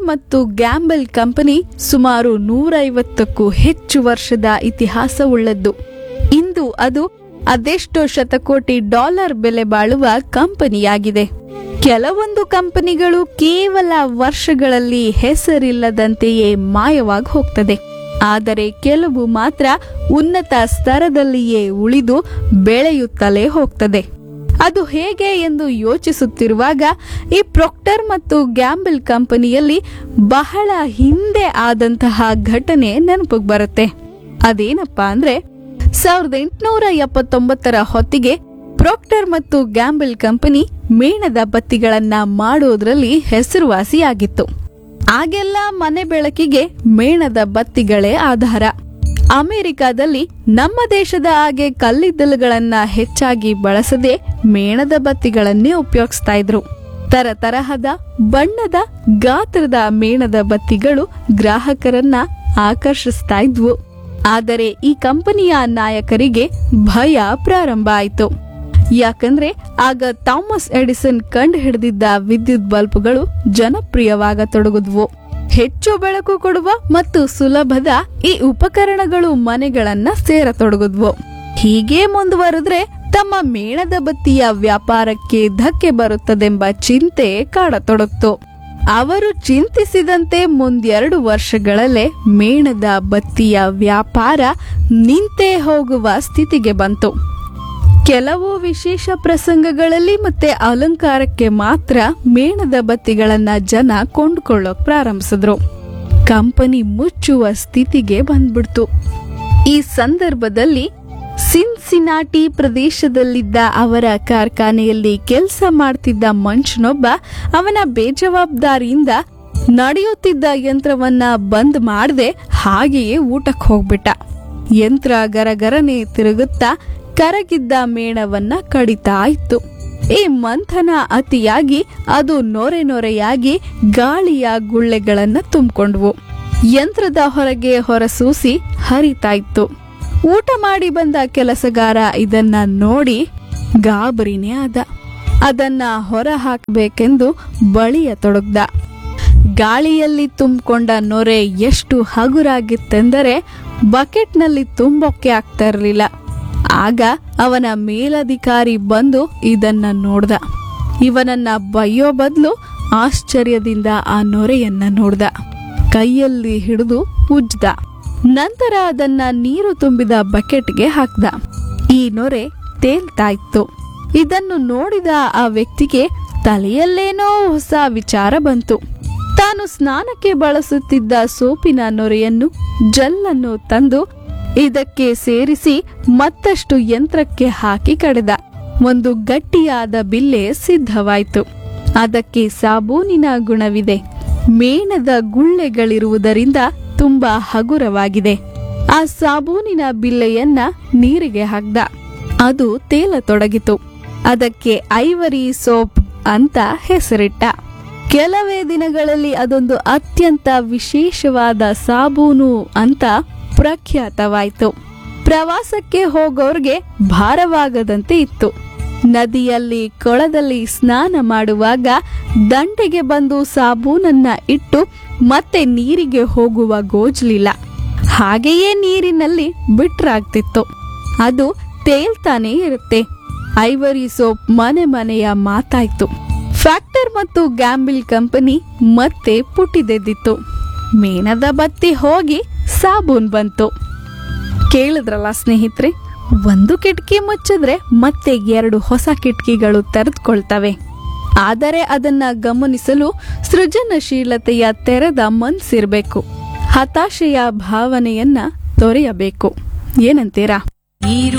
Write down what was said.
ಮತ್ತು gamble company ಸುಮಾರು ನೂರೈವತ್ತಕ್ಕೂ ಹೆಚ್ಚು ವರ್ಷದ ಇತಿಹಾಸವುಳ್ಳದ್ದು ಇಂದು ಅದು ಅದೆಷ್ಟೋ ಶತಕೋಟಿ ಡಾಲರ್ ಬೆಲೆ ಬಾಳುವ ಕಂಪನಿಯಾಗಿದೆ ಕೆಲವೊಂದು ಕಂಪನಿಗಳು ಕೇವಲ ವರ್ಷಗಳಲ್ಲಿ ಹೆಸರಿಲ್ಲದಂತೆಯೇ ಮಾಯವಾಗಿ ಹೋಗ್ತದೆ ಆದರೆ ಕೆಲವು ಮಾತ್ರ ಉನ್ನತ ಸ್ತರದಲ್ಲಿಯೇ ಉಳಿದು ಬೆಳೆಯುತ್ತಲೇ ಹೋಗ್ತದೆ ಅದು ಹೇಗೆ ಎಂದು ಯೋಚಿಸುತ್ತಿರುವಾಗ ಈ ಪ್ರೊಕ್ಟರ್ ಮತ್ತು ಗ್ಯಾಂಬಲ್ ಕಂಪನಿಯಲ್ಲಿ ಬಹಳ ಹಿಂದೆ ಆದಂತಹ ಘಟನೆ ನೆನಪಿಗೆ ಬರುತ್ತೆ ಅದೇನಪ್ಪಾ ಅಂದ್ರೆ ಸಾವಿರದ ಎಂಟುನೂರ ಎಪ್ಪತ್ತೊಂಬತ್ತರ ಹೊತ್ತಿಗೆ ಪ್ರೊಕ್ಟರ್ ಮತ್ತು ಗ್ಯಾಂಬಲ್ ಕಂಪನಿ ಮೇಣದ ಬತ್ತಿಗಳನ್ನ ಮಾಡೋದ್ರಲ್ಲಿ ಹೆಸರುವಾಸಿಯಾಗಿತ್ತು ಆಗೆಲ್ಲ ಮನೆ ಬೆಳಕಿಗೆ ಮೇಣದ ಬತ್ತಿಗಳೇ ಆಧಾರ ಅಮೆರಿಕಾದಲ್ಲಿ ನಮ್ಮ ದೇಶದ ಹಾಗೆ ಕಲ್ಲಿದ್ದಲುಗಳನ್ನ ಹೆಚ್ಚಾಗಿ ಬಳಸದೆ ಮೇಣದ ಬತ್ತಿಗಳನ್ನೇ ಉಪಯೋಗಿಸ್ತಾ ಇದ್ರು ತರತರಹದ ಬಣ್ಣದ ಗಾತ್ರದ ಮೇಣದ ಬತ್ತಿಗಳು ಗ್ರಾಹಕರನ್ನ ಆಕರ್ಷಿಸ್ತಾ ಇದ್ವು ಆದರೆ ಈ ಕಂಪನಿಯ ನಾಯಕರಿಗೆ ಭಯ ಪ್ರಾರಂಭ ಆಯಿತು ಯಾಕಂದ್ರೆ ಆಗ ಥಾಮಸ್ ಎಡಿಸನ್ ಕಂಡು ಹಿಡಿದಿದ್ದ ವಿದ್ಯುತ್ ಬಲ್ಬ್ಗಳು ಜನಪ್ರಿಯವಾಗತೊಡಗಿದ್ವು ಹೆಚ್ಚು ಬೆಳಕು ಕೊಡುವ ಮತ್ತು ಸುಲಭದ ಈ ಉಪಕರಣಗಳು ಮನೆಗಳನ್ನ ಸೇರತೊಡಗಿದ್ವು ಹೀಗೆ ಮುಂದುವರೆದ್ರೆ ತಮ್ಮ ಮೇಣದ ಬತ್ತಿಯ ವ್ಯಾಪಾರಕ್ಕೆ ಧಕ್ಕೆ ಬರುತ್ತದೆಂಬ ಚಿಂತೆ ಕಾಡತೊಡಗ್ತು ಅವರು ಚಿಂತಿಸಿದಂತೆ ಮುಂದೆರಡು ವರ್ಷಗಳಲ್ಲೇ ಮೇಣದ ಬತ್ತಿಯ ವ್ಯಾಪಾರ ನಿಂತೇ ಹೋಗುವ ಸ್ಥಿತಿಗೆ ಬಂತು ಕೆಲವು ವಿಶೇಷ ಪ್ರಸಂಗಗಳಲ್ಲಿ ಮತ್ತೆ ಅಲಂಕಾರಕ್ಕೆ ಮಾತ್ರ ಮೇಣದ ಬತ್ತಿಗಳನ್ನ ಜನ ಕೊಂಡ್ಕೊಳ್ಳೋಕ್ ಪ್ರಾರಂಭಿಸಿದ್ರು ಕಂಪನಿ ಮುಚ್ಚುವ ಸ್ಥಿತಿಗೆ ಬಂದ್ಬಿಡ್ತು ಈ ಸಂದರ್ಭದಲ್ಲಿ ಸಿನ್ಸಿನಾಟಿ ಪ್ರದೇಶದಲ್ಲಿದ್ದ ಅವರ ಕಾರ್ಖಾನೆಯಲ್ಲಿ ಕೆಲಸ ಮಾಡ್ತಿದ್ದ ಮನುಷ್ಯನೊಬ್ಬ ಅವನ ಬೇಜವಾಬ್ದಾರಿಯಿಂದ ನಡೆಯುತ್ತಿದ್ದ ಯಂತ್ರವನ್ನ ಬಂದ್ ಮಾಡದೆ ಹಾಗೆಯೇ ಊಟಕ್ಕೆ ಹೋಗ್ಬಿಟ್ಟ ಯಂತ್ರ ಗರಗರನೆ ತಿರುಗುತ್ತಾ ಕರಗಿದ್ದ ಮೇಣವನ್ನ ಕಡಿತಾ ಇತ್ತು ಈ ಮಂಥನ ಅತಿಯಾಗಿ ಅದು ನೊರೆ ನೊರೆಯಾಗಿ ಗಾಳಿಯ ಗುಳ್ಳೆಗಳನ್ನ ತುಂಬಿಕೊಂಡ್ವು ಯಂತ್ರದ ಹೊರಗೆ ಹೊರಸೂಸಿ ಹರಿತಾ ಇತ್ತು ಊಟ ಮಾಡಿ ಬಂದ ಕೆಲಸಗಾರ ಇದನ್ನ ನೋಡಿ ಗಾಬರಿನೇ ಆದ ಅದನ್ನ ಹೊರ ಹಾಕಬೇಕೆಂದು ಬಳಿಯ ತೊಡಗ್ದ ಗಾಳಿಯಲ್ಲಿ ತುಂಬಿಕೊಂಡ ನೊರೆ ಎಷ್ಟು ಹಗುರಾಗಿತ್ತೆಂದರೆ ಬಕೆಟ್ನಲ್ಲಿ ತುಂಬೋಕೆ ಆಗ್ತಾ ಇರಲಿಲ್ಲ ಆಗ ಅವನ ಮೇಲಧಿಕಾರಿ ಬಂದು ಇದನ್ನ ನೋಡ್ದ ಇವನನ್ನ ಬಯ್ಯೋ ಬದಲು ಆಶ್ಚರ್ಯದಿಂದ ಆ ನೊರೆಯನ್ನ ನೋಡ್ದ ಕೈಯಲ್ಲಿ ಹಿಡಿದು ಉಜ್ದ ನಂತರ ಅದನ್ನ ನೀರು ತುಂಬಿದ ಬಕೆಟ್ಗೆ ಹಾಕ್ದ ಈ ನೊರೆ ತೇಲ್ತಾ ಇತ್ತು ಇದನ್ನು ನೋಡಿದ ಆ ವ್ಯಕ್ತಿಗೆ ತಲೆಯಲ್ಲೇನೋ ಹೊಸ ವಿಚಾರ ಬಂತು ತಾನು ಸ್ನಾನಕ್ಕೆ ಬಳಸುತ್ತಿದ್ದ ಸೋಪಿನ ನೊರೆಯನ್ನು ಜಲ್ಲನ್ನು ತಂದು ಇದಕ್ಕೆ ಸೇರಿಸಿ ಮತ್ತಷ್ಟು ಯಂತ್ರಕ್ಕೆ ಹಾಕಿ ಕಡೆದ ಒಂದು ಗಟ್ಟಿಯಾದ ಬಿಲ್ಲೆ ಸಿದ್ಧವಾಯಿತು ಅದಕ್ಕೆ ಸಾಬೂನಿನ ಗುಣವಿದೆ ಮೇಣದ ಗುಳ್ಳೆಗಳಿರುವುದರಿಂದ ತುಂಬಾ ಹಗುರವಾಗಿದೆ ಆ ಸಾಬೂನಿನ ಬಿಲ್ಲೆಯನ್ನ ನೀರಿಗೆ ಹಾಕ್ದ ಅದು ತೇಲತೊಡಗಿತು ಅದಕ್ಕೆ ಐವರಿ ಸೋಪ್ ಅಂತ ಹೆಸರಿಟ್ಟ ಕೆಲವೇ ದಿನಗಳಲ್ಲಿ ಅದೊಂದು ಅತ್ಯಂತ ವಿಶೇಷವಾದ ಸಾಬೂನು ಅಂತ ಪ್ರಖ್ಯಾತವಾಯಿತು ಪ್ರವಾಸಕ್ಕೆ ಹೋಗೋರ್ಗೆ ಭಾರವಾಗದಂತೆ ಇತ್ತು ನದಿಯಲ್ಲಿ ಕೊಳದಲ್ಲಿ ಸ್ನಾನ ಮಾಡುವಾಗ ದಂಡೆಗೆ ಬಂದು ಸಾಬೂನನ್ನ ಇಟ್ಟು ಮತ್ತೆ ನೀರಿಗೆ ಹೋಗುವ ಗೋಜ್ಲಿಲ್ಲ ಹಾಗೆಯೇ ನೀರಿನಲ್ಲಿ ಬಿಟ್ರಾಗ್ತಿತ್ತು ಅದು ತೇಲ್ತಾನೇ ಇರುತ್ತೆ ಐವರಿ ಸೋಪ್ ಮನೆ ಮನೆಯ ಮಾತಾಯ್ತು ಫ್ಯಾಕ್ಟರ್ ಮತ್ತು ಗ್ಯಾಂಬಿಲ್ ಕಂಪನಿ ಮತ್ತೆ ಪುಟಿದೆದ್ದಿತ್ತು ಮೇಣದ ಬತ್ತಿ ಹೋಗಿ ಸಾಬೂನ್ ಬಂತು ಕೇಳಿದ್ರಲ್ಲ ಸ್ನೇಹಿತರೆ ಒಂದು ಕಿಟಕಿ ಮುಚ್ಚಿದ್ರೆ ಮತ್ತೆ ಎರಡು ಹೊಸ ಕಿಟಕಿಗಳು ತೆರೆದುಕೊಳ್ತವೆ ಆದರೆ ಅದನ್ನ ಗಮನಿಸಲು ಸೃಜನಶೀಲತೆಯ ತೆರೆದ ಮನ್ಸಿರ್ಬೇಕು ಹತಾಶೆಯ ಭಾವನೆಯನ್ನ ತೊರೆಯಬೇಕು ಏನಂತೀರಾ ನೀರು